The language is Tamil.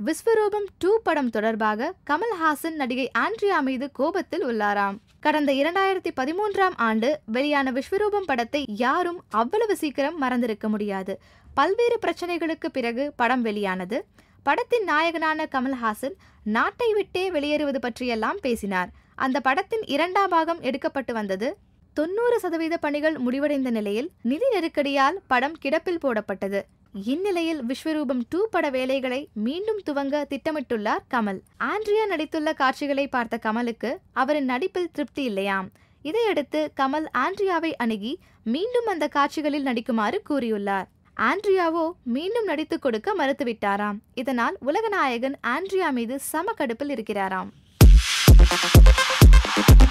விஸ்வரூபம் டூ படம் தொடர்பாக கமல்ஹாசன் நடிகை ஆண்ட்ரியா மீது கோபத்தில் உள்ளாராம் கடந்த இரண்டாயிரத்தி பதிமூன்றாம் ஆண்டு வெளியான விஸ்வரூபம் படத்தை யாரும் அவ்வளவு சீக்கிரம் மறந்திருக்க முடியாது பல்வேறு பிரச்சனைகளுக்கு பிறகு படம் வெளியானது படத்தின் நாயகனான கமல்ஹாசன் நாட்டை விட்டே வெளியேறுவது பற்றியெல்லாம் பேசினார் அந்த படத்தின் இரண்டாம் பாகம் எடுக்கப்பட்டு வந்தது தொண்ணூறு சதவீத பணிகள் முடிவடைந்த நிலையில் நிதி நெருக்கடியால் படம் கிடப்பில் போடப்பட்டது இந்நிலையில் விஸ்வரூபம் டூ பட வேலைகளை மீண்டும் துவங்க திட்டமிட்டுள்ளார் கமல் ஆண்ட்ரியா நடித்துள்ள காட்சிகளை பார்த்த கமலுக்கு அவரின் நடிப்பில் திருப்தி இல்லையாம் இதையடுத்து கமல் ஆண்ட்ரியாவை அணுகி மீண்டும் அந்த காட்சிகளில் நடிக்குமாறு கூறியுள்ளார் ஆண்ட்ரியாவோ மீண்டும் நடித்துக் கொடுக்க மறுத்துவிட்டாராம் இதனால் உலகநாயகன் ஆண்ட்ரியா மீது சம கடுப்பில் இருக்கிறாராம்